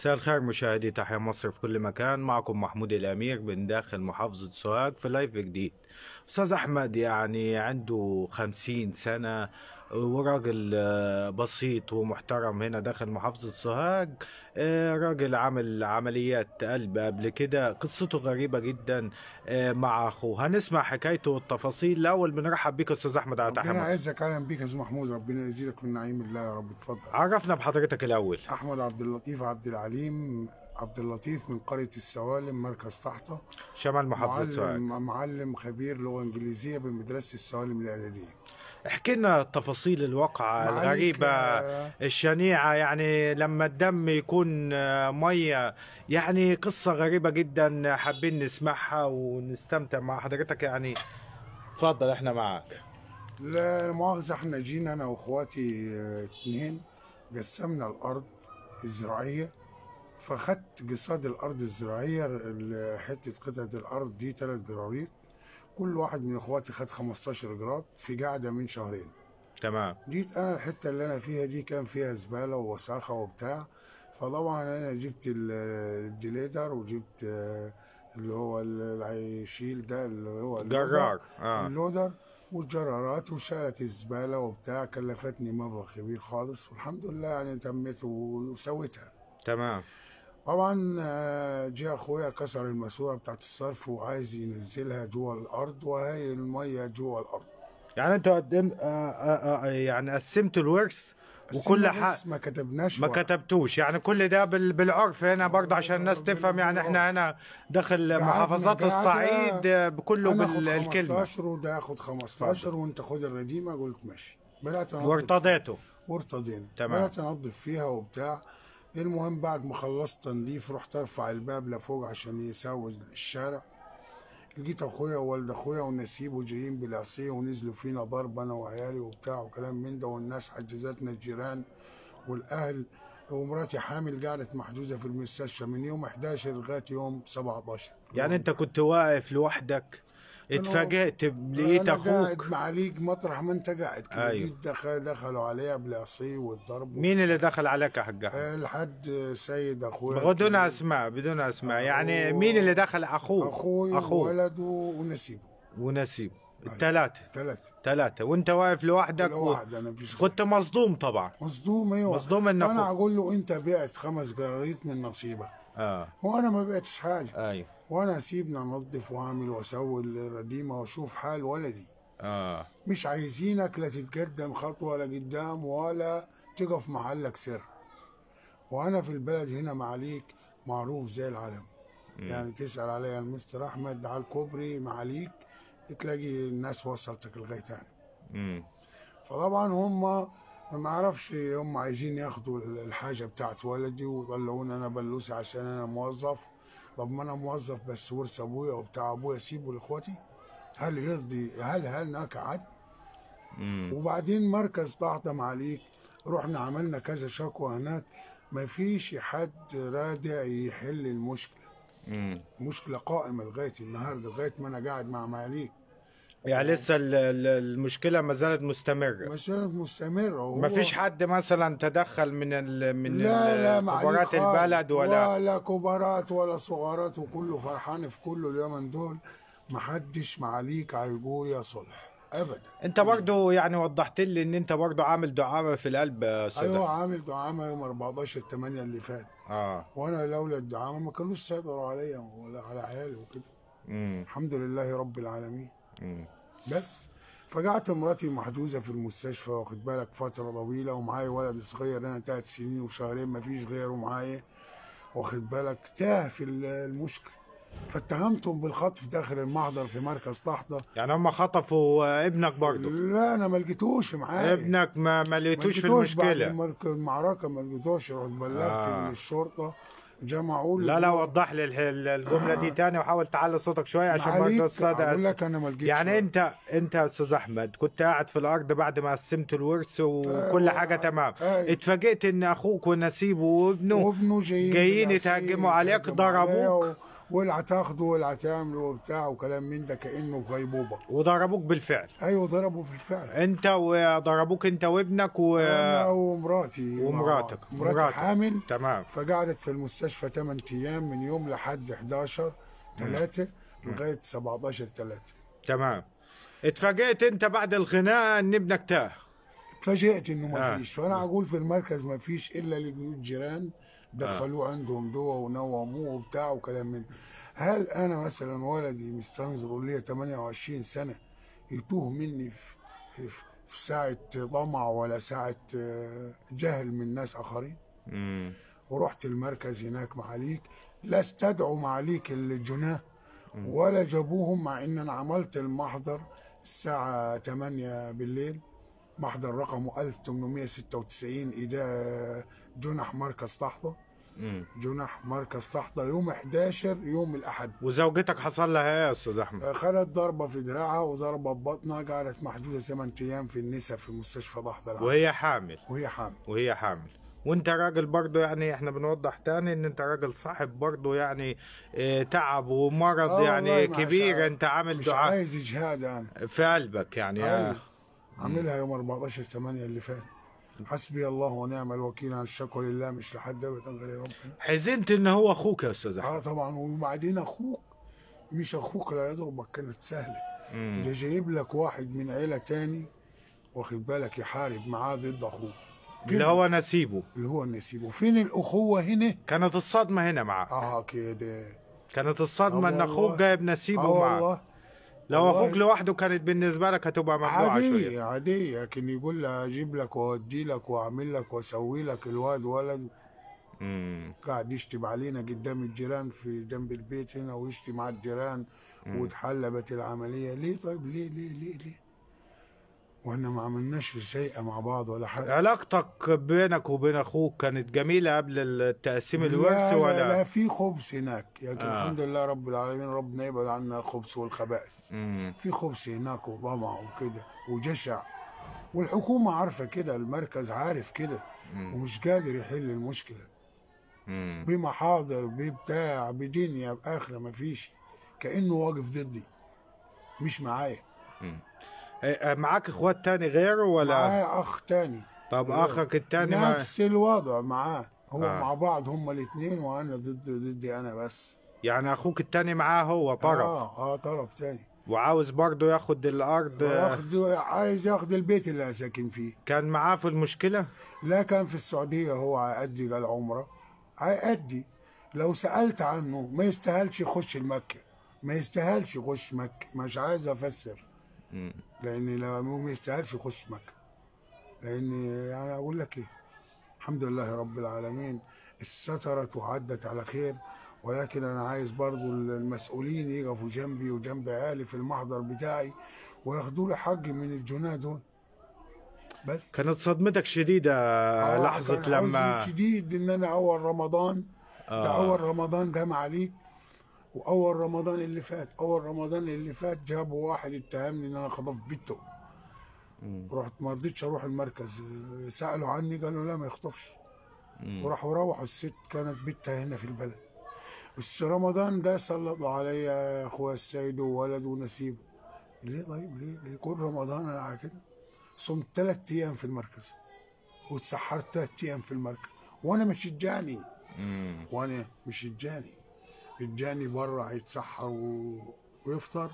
مساء الخير مشاهدي تحيا مصر في كل مكان معكم محمود الأمير من داخل محافظة سوهاج في لايف جديد أستاذ أحمد يعني عنده خمسين سنة وراجل آه، بسيط ومحترم هنا داخل محافظة سوهاج آه، راجل عمل عمليات قلب قبل كده قصته غريبة جدا آه، مع أخوه هنسمع حكايته والتفاصيل الأول بنرحب بيك أستاذ أحمد على تحيا ربنا مصر يعزك اهلا بيك يا استاذ محمود ربنا يزيدك من نعيم الله يا رب اتفضل عرفنا بحضرتك الأول احمد عبد اللطيف عبد العليم عبد اللطيف من قريه السوالم مركز طحطه شمال محافظة سوهاج معلم معلم خبير لغه انجليزيه بمدرسه السوالم الاعداديه احكي لنا تفاصيل الواقعة معاليك، الغريبة آه، الشنيعة يعني لما الدم يكون آه، مية يعني قصة غريبة جدا حابين نسمعها ونستمتع مع حضرتك يعني اتفضل احنا معاك لا لا مؤاخذه احنا جينا انا واخواتي آه، اتنين قسمنا الارض الزراعيه فخدت قصاد الارض الزراعيه ال- حته قطعه الارض دي ثلاث جراريط كل واحد من اخواتي خد 15 جراد في قعده من شهرين تمام جيت انا الحته اللي انا فيها دي كان فيها زباله ووساخه وبتاع فطبعا انا جبت ال- الديليدر وجبت آه، اللي هو اللي هيشيل ده اللي هو اللودر. جرار اه اللودر والجرارات وشالت الزباله وبتاع كلفتني مبلغ كبير خالص والحمد لله يعني تميت وسويتها تمام طبعا آه، جه اخويا كسر الماسوره بتاعت الصرف وعايز ينزلها جوه الارض وهي الميه جوه الارض يعني انتوا قدم آه آه آه يعني قسمتوا الورث وكل قسمنا حق بس ما كتبناش ما ورق. كتبتوش يعني كل ده بال- بالعرف هنا برضه عشان الناس تفهم يعني احنا هنا داخل قعدنا محافظات قعدة، الصعيد آه، بكله انا اخد بالكلمة 15 وده ياخد 15 وانت خد الرديمه قلت ماشي بدات انضف وارتضيته وارتضينا تمام. بدات انضف فيها وبتاع المهم بعد ما خلصت تنظيف رحت ارفع الباب لفوق عشان يساوي الشارع لقيت اخويا ووالد اخويا ونسيبه جايين بالعصيه ونزلوا فينا ضرب انا وعيالي وبتاع وكلام من ده والناس حجزتنا الجيران والاهل ومراتي حامل قعدت محجوزه في المستشفى من يوم 11 لغايه يوم 17 يعني انت كنت واقف لوحدك اتفاجئت لقيت أنا اخوك قاعد معاليك مطرح ما انت قاعد كده أيوة. جيت دخل دخلوا عليا بالعصي والضرب مين اللي دخل عليك يا حاج احمد آه، لحد سيد اخويا بدون الكبير. اسماء بدون اسماء أخوه- يعني مين اللي دخل اخوه اخوي اخوه وولده ونسيبه ونسيب أيوة. الثلاثه ثلاثة ثلاثه وانت واقف لوحدك كل و... واحد انا مفيش كنت مصدوم طبعا مصدوم ايوه مصدوم ان فانا اخوك اقول له انت بعت خمس جراريط من نصيبك اه وانا ما بعتش حاجه ايوه وانا سيبنا انظف واعمل واسوي الرديمه واشوف حال ولدي اه مش عايزينك لا تتقدم خطوه لا قدام ولا تقف محلك سر وانا في البلد هنا معاليك معروف زي العلم مم. يعني تسال عليا المستر احمد على الكوبري معاليك تلاقي الناس وصلتك لغايه هنا مم. فطبعا هم ما اعرفش هم عايزين ياخدوا الحاجه بتاعت ولدي ويطلعوني انا بلوسي عشان انا موظف طب ما انا موظف بس ورث ابويا وبتاع ابويا سيبه لاخواتي هل يرضي هل هل هناك عدل مم. وبعدين مركز طاعتم عليك رحنا عملنا كذا شكوى هناك ما فيش حد رادع يحل المشكله مم. مشكله قائمه لغايه النهارده لغايه ما انا قاعد مع معاليك يعني لسه ال- ال- المشكله ما زالت مستمره مسألة مستمرة وهو ما فيش حد مثلا تدخل من ال من لا لا ال- معاليك كبارات خالص. البلد ولا ولا كبارات ولا صغارات وكله فرحان في كله اليومين دول محدش معاليك هيقول يا صلح ابدا انت برضو يعني وضحت لي ان انت برضو عامل دعامه في القلب يا استاذ ايوه أحمد. عامل دعامه يوم 14 8 اللي فات اه وانا لولا الدعامه ما كانوش سيطروا عليا ولا على عيالي وكده امم الحمد لله رب العالمين امم بس فقعدت مراتي محجوزه في المستشفى واخد بالك فتره طويله ومعايا ولد صغير انا ثلاث سنين وشهرين ما فيش غيره معايا واخد بالك تاه في ال- المشكله فاتهمتهم بالخطف داخل المحضر في مركز طحطه يعني هم خطفوا ابنك برضو لا انا ما لقيتوش معايا ابنك ما ما ما لقيتوش في لقيتوش بعد المشكله المرك- المعركه ما لقيتوش رحت بلغت آه. الشرطه جمعوا لي لا لا وضح لي الح- الجمله دي تاني وحاول تعلي صوتك شويه عشان برضو معاليك الصدى اقول لك انا ما لقيتش يعني انت انت يا استاذ احمد كنت قاعد في الارض بعد ما قسمت الورث وكل أيوة. حاجه تمام أيوة. اتفاجئت ان اخوك ونسيبه وابنه وابنه جايين جايين بالعصير يتهجموا عليك، يتهجموا عليا ضربوك. و- واللي هتاخده واللي هتعمله وبتاع وكلام من ده كانه في غيبوبه وضربوك بالفعل ايوه ضربوا في الفعل انت وضربوك انت وابنك و انا ومراتي مع ومراتك. بعض. مراتي مراتك. حامل تمام فقعدت في المستشفى 8 ايام من يوم لحد 11 3 لغايه 17 3 تمام اتفاجئت انت بعد الخناقه ان ابنك تاه اتفاجئت انه ما آه. فيش فانا اقول في المركز ما فيش الا لجيوت جيران دخلوه عندهم دواء ونوموه وبتاع وكلام من هل انا مثلا ولدي مستنظر ليا 28 سنه يتوه مني في, في, في ساعه طمع ولا ساعه آه، جهل من ناس اخرين مم. ورحت المركز هناك معاليك لا استدعوا معاليك الجناه مم. ولا جابوهم مع ان انا عملت المحضر الساعة 8 بالليل محضر رقمه 1896 إداء جنح مركز طحطة مم. جنح مركز طحطة يوم 11 يوم الأحد وزوجتك حصل لها ايه يا استاذ احمد خدت ضربة في دراعها وضربة ببطنها قعدت محجوزة 8 أيام في النساء في مستشفى ضحطة العام وهي حامل وهي حامل وهي حامل وانت راجل برضو يعني احنا بنوضح تاني ان انت راجل صاحب برضو يعني اه تعب ومرض آه يعني والله مش كبير عايز- انت عامل مش دعاء عايز إجهاد أنا في قلبك يعني أيوة. اه عاملها يوم 14 8 اللي فات حسبي الله ونعم الوكيل عن الشكوى لله مش لحد ابدا غير ربنا حزنت ان هو اخوك يا استاذ احمد اه طبعا وبعدين اخوك مش اخوك لا يضربك كانت سهله مم. ده جايب لك واحد من عيله تاني واخد بالك يحارب معاه ضد اخوه اللي هو نسيبه اللي هو النسيب وفين الاخوه هنا كانت الصدمه هنا معاه اه كده كانت الصدمه آه ان والله. اخوك جايب نسيبه اه معاه والله لو والله. اخوك لوحده كانت بالنسبه لك هتبقى ممنوعه شويه عادية عادية لكن يقول لها اجيب لك واودي لك واعمل لك واسوي لك الواد ولد مم. قاعد يشتم علينا قدام الجيران في جنب البيت هنا ويشتم على الجيران مم. واتحلبت العملية ليه طيب ليه ليه ليه ليه واحنا ما عملناش شيء مع بعض ولا حاجة علاقتك بينك وبين اخوك كانت جميله قبل التقسيم لا الورث لا, ولا لا في خبز هناك لكن آه. الحمد لله رب العالمين ربنا يبعد عنا الخبز والخبائث مم. في خبز هناك وطمع وكده وجشع والحكومة عارفة كده المركز عارف كده مم. ومش قادر يحل المشكلة مم. بمحاضر ببتاع بدنيا بآخرة مفيش كأنه واقف ضدي مش معايا مم. إيه، معاك اخوات تاني غيره ولا معايا أخ تاني طب غيره. اخك التاني ما نفس الوضع معاه هو آه. مع بعض هما الاثنين وأنا ضد ضدي أنا بس يعني اخوك التاني معاه هو طرف اه اه طرف تاني وعاوز برضه ياخد الارض واخد عايز ياخد البيت اللي أنا ساكن فيه كان معاه في المشكله لا كان في السعودية هو هيأدي العمرة هيأدي لو سألت عنه ما يستاهلش يخش المكة ما يستاهلش يخش مكة مش عايز أفسر مم. لأن لو ما يستاهلش يخش مكة لأن يعني أقول لك إيه الحمد لله رب العالمين استترت وعدت على خير ولكن أنا عايز برضو المسؤولين يقفوا جنبي وجنب عيالي في المحضر بتاعي وياخدوا لي حقي من الجناه دول بس كانت صدمتك شديده آه، لحظه كان لما حزن شديد ان انا اول رمضان ده اول آه. رمضان جه عليك واول رمضان اللي فات اول رمضان اللي فات جابوا واحد اتهمني ان انا خطفت بنته مم. رحت ما رضيتش اروح المركز سالوا عني قالوا لا ما يخطفش مم. وراحوا روحوا الست كانت بنتها هنا في البلد بس رمضان ده سلطوا عليا اخويا السيد وولد ونسيب ليه طيب ليه ليه كل رمضان انا على كده صمت ثلاث ايام في المركز واتسحرت ثلاث ايام في المركز وانا مش الجاني مم. وانا مش الجاني الجاني بره هيتسحر و... ويفطر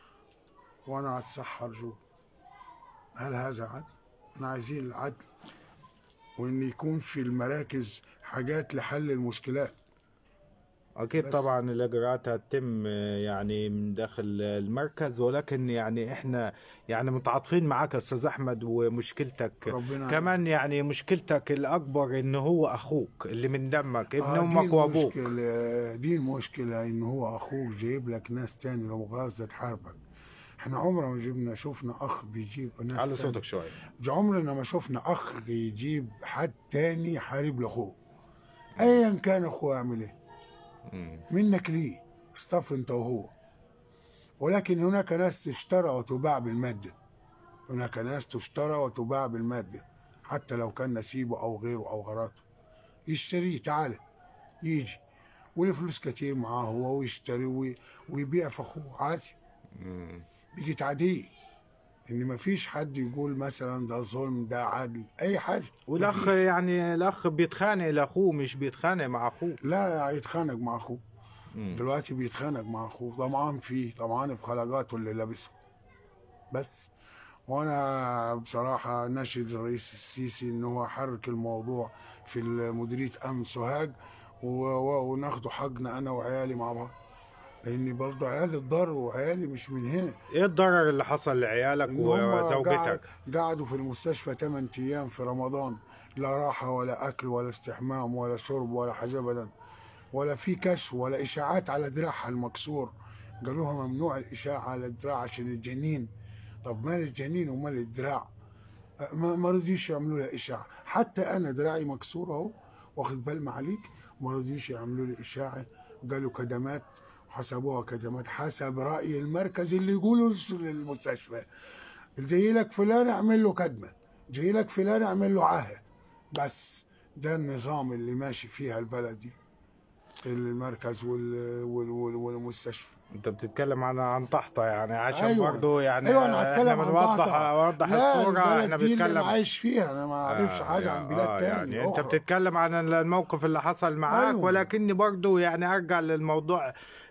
وانا هتسحر جوه هل هذا عدل؟ احنا عايزين العدل وان يكون في المراكز حاجات لحل المشكلات اكيد بس. طبعا الاجراءات هتتم آه، يعني من داخل المركز ولكن يعني احنا يعني متعاطفين معاك يا استاذ احمد ومشكلتك ربنا كمان يعني مشكلتك الاكبر ان هو اخوك اللي من دمك ابن آه، دي امك وابوك المشكلة دي المشكلة ان هو اخوك جايب لك ناس تاني لو مؤاخذة تحاربك احنا عمرنا ما جبنا شفنا اخ بيجيب ناس على تاني. صوتك شويه عمرنا ما شفنا اخ يجيب حد تاني يحارب لاخوه ايا كان اخوه يعمل ايه مم. منك ليه اصطف انت وهو ولكن هناك ناس تشترى وتباع بالمادة هناك ناس تشترى وتباع بالمادة حتى لو كان نسيبه أو غيره أو غراته يشتريه تعالى يجي واللي فلوس كتير معاه هو ويشتري وي- ويبيع في اخوه عادي مم. بقت عاديه ان مفيش حد يقول مثلا ده ظلم ده عدل اي حاجه والاخ مفيش. يعني الاخ بيتخانق لاخوه مش بيتخانق مع اخوه لا يتخانق مع اخوه مم. دلوقتي بيتخانق مع اخوه طمعان فيه طمعان بخلقاته اللي لابسه بس وانا بصراحه ناشد الرئيس السيسي ان هو حرك الموضوع في مديريه امن سوهاج و- و- وناخده حقنا انا وعيالي مع بعض لاني برضه عيالي اتضروا وعيالي مش من هنا ايه الضرر اللي حصل لعيالك إن هم وزوجتك قعد- قعدوا في المستشفى 8 ايام في رمضان لا راحه ولا اكل ولا استحمام ولا شرب ولا حاجه ابدا ولا في كشف ولا اشاعات على دراعها المكسور قالوا لها ممنوع الاشاعه على الدراع عشان الجنين طب مال الجنين ومال الدراع ما ما رضيش يعملوا لها اشاعه حتى انا دراعي مكسور اهو واخد بال معاليك ما رضيش يعملوا لي اشاعه قالوا كدمات حسبوها كدمات حسب راي المركز اللي يقولوا للمستشفى جاي لك فلان اعمل له كدمه جاي لك فلان اعمل له عاهه بس ده النظام اللي ماشي فيها البلد دي المركز وال... وال... وال... والمستشفى انت بتتكلم عن عن طحطة يعني عشان أيوة. برضه يعني ايوه انا هتكلم احنا عن بنوضح طحطة. اوضح لا الصورة البلد احنا دي اللي بنتكلم انا عايش فيها انا ما اعرفش آه، حاجه يا- عن بلاد آه، تاني يعني انت أخرى. بتتكلم عن الموقف اللي حصل معاك أيوة. ولكني برضو يعني ارجع للموضوع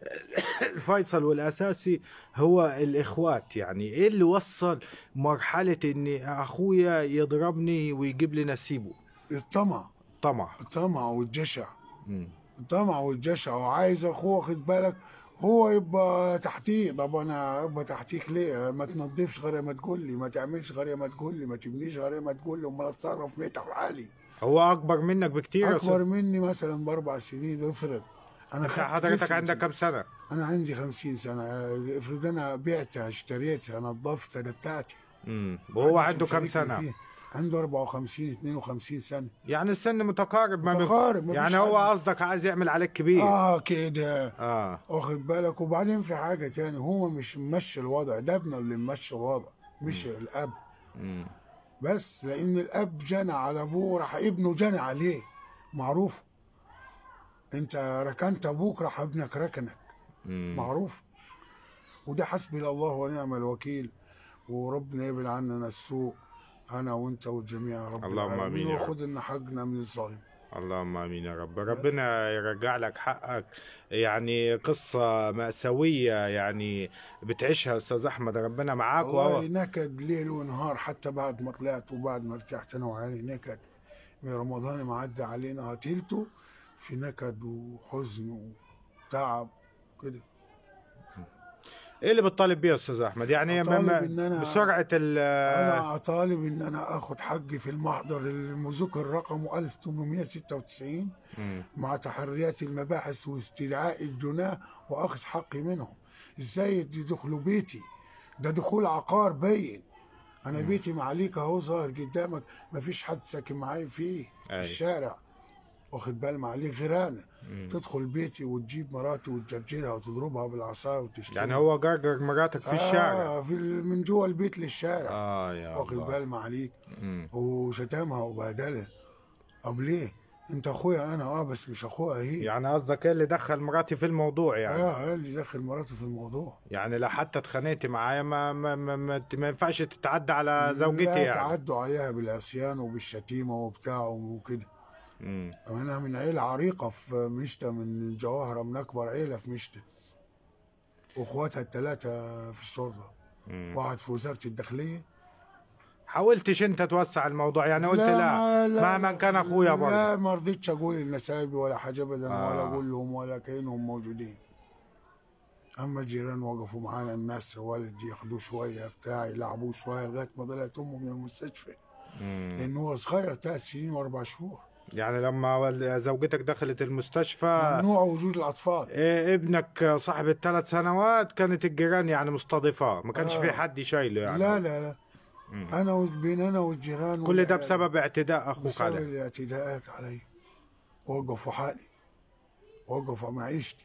الفيصل والاساسي هو الاخوات يعني ايه اللي وصل مرحلة ان اخويا يضربني ويجيب لي نسيبه الطمع طمع الطمع والجشع مم. الطمع والجشع وعايز اخوه واخد بالك هو يبقى تحتيه طب انا ابقى تحتيك ليه ما تنظفش غير ما تقول لي ما تعملش غير ما تقول لي ما تبنيش غير ما تقول لي امال اتصرف ميت في حالي هو اكبر منك بكتير يا اكبر أستاذ. مني مثلا باربع سنين افرض انا انت خدت حضرتك جسمي. عندك كم سنة انا عندي خمسين سنه افرض انا بعتها اشتريتها نظفتها ده بتاعتي مم. وهو محدش عنده كم مشاركني سنة فيها. عنده 54 52 سنه يعني السن متقارب ما بين- متقارب، مفيش يعني هو حد. قصدك عايز يعمل عليك كبير اه كده اه واخد بالك وبعدين في حاجه تاني هو مش ممشي الوضع ده ابنه اللي ممشي الوضع مش الاب مم. بس لان الاب جنى على ابوه راح ابنه جنى عليه معروف انت ركنت ابوك راح ابنك ركنك مم. معروف وده حسبي الله ونعم الوكيل وربنا يبعد عننا السوء انا وانت والجميع يا رب اللهم العالمين آمين يا رب. وخد لنا حقنا من الظالم اللهم امين يا رب ربنا يرجع لك حقك يعني قصة مأساوية يعني بتعيشها استاذ احمد ربنا معاك والله وهو نكد ليل ونهار حتى بعد ما طلعت وبعد ما رجعت انا وعيالي نكد من رمضان ما عدى علينا هتلته في نكد وحزن وتعب كده ايه اللي بتطالب بيه يا استاذ احمد يعني بطالب ما- إن أنا- بسرعة ال انا اطالب ان انا اخد حقي في المحضر المذكر رقمه 1896 مم. مع تحريات المباحث واستدعاء الجناه واخذ حقي منهم ازاي يدخلوا بيتي ده دخول عقار باين انا مم. بيتي معليك اهو ظاهر قدامك مفيش حد ساكن معايا فيه في أي. الشارع واخد بال معليك غير انا مم. تدخل بيتي وتجيب مراتي وتجرجرها وتضربها بالعصايه وتشتمها يعني هو جرجر مراتك في الشارع آه في ال- من جوه البيت للشارع اه يا واخد الله بال معليك مم. وشتمها وبهدلها طب ليه؟ انت اخويا انا اه بس مش اخوها هي يعني قصدك ايه اللي دخل مراتي في الموضوع يعني اه هي اللي داخل مراتي في الموضوع يعني لا حتى اتخانقت معايا ما ما ما, ما, ما ينفعش تتعدى على زوجتي لا يعني تعدوا عليها بالعصيان وبالشتيمه وبتاع وكده مم. انا من عيله عريقه في مشتى من الجواهره من اكبر عيله في مشتى واخواتها الثلاثه في الشرطه مم. واحد في وزاره الداخليه حاولتش انت توسع الموضوع يعني قلت لا, ما- مهما كان اخويا برضه لا ما رضيتش اقول لنسايبي ولا حاجه ابدا آه. ولا اقول لهم ولا كانهم موجودين اما الجيران وقفوا معانا الناس والدي ياخدوه شويه بتاع يلعبوه شويه لغايه ما طلعت امه من المستشفى مم. لان هو صغير ثلاث سنين واربع شهور يعني لما وال- زوجتك دخلت المستشفى ممنوع وجود الاطفال إيه، ابنك صاحب الثلاث سنوات كانت الجيران يعني مستضيفاه ما كانش آه. في حد شايله يعني لا لا لا مم. انا وز- بين انا والجيران كل ده والعيال. بسبب اعتداء اخوك بسبب عليه الاعتداءات علي وقفوا حالي وقفوا معيشتي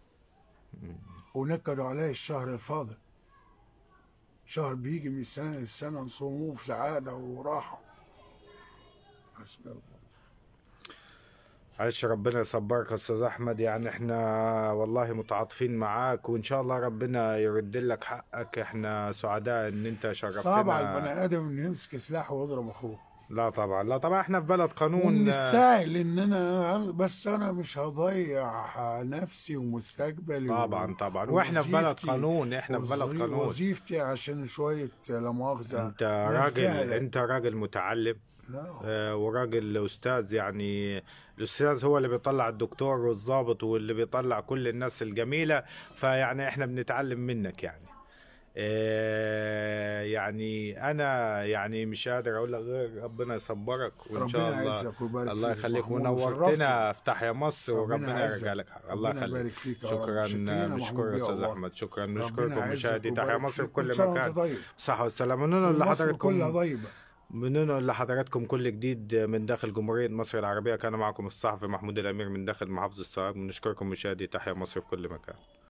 ونكدوا علي الشهر الفاضل شهر بيجي من السنة للسنة نصوموه في سعادة وراحة حسبي الله عايش ربنا يصبرك يا استاذ احمد يعني احنا والله متعاطفين معاك وان شاء الله ربنا يرد لك حقك احنا سعداء ان انت صعب على شرفتنا البني ادم انه يمسك سلاح ويضرب اخوه لا طبعا لا طبعا احنا في بلد ومن قانون السهل ان انا بس انا مش هضيع نفسي ومستقبلي طبعا طبعا واحنا في بلد ووظيفتي قانون احنا في بلد وظي- قانون وظيفتي عشان شوية لا مؤاخذة انت ناس راجل جهلة. انت راجل متعلم لا آه، وراجل استاذ يعني الاستاذ هو اللي بيطلع الدكتور والضابط واللي بيطلع كل الناس الجميله فيعني احنا بنتعلم منك يعني آه، يعني انا يعني مش قادر اقول لك غير ربنا يصبرك وان شاء ربنا الله يعزك ويبارك الله فيك يا يخليك محمود، ونورتنا وشرفتني. في تحيا مصر ربنا وربنا يعزك. يرجع لك حق. الله ربنا يخليك يبارك فيك يا رب. شكرا شكرين يا بشكر محمود يا بيه استاذ والله. احمد شكرا ربنا نشكركم يعزك مشاهدي تحيا ويبارك مصر فيك. في كل كل سنة وأنت مكان طيب صحة والسلامة وننقل ومصر لحضراتكم كلها طيبة بننقل لحضراتكم كل جديد من داخل جمهورية مصر العربية كان معكم الصحفي محمود الأمير من داخل محافظة السوهاج بنشكركم مشاهدي تحيا مصر في كل مكان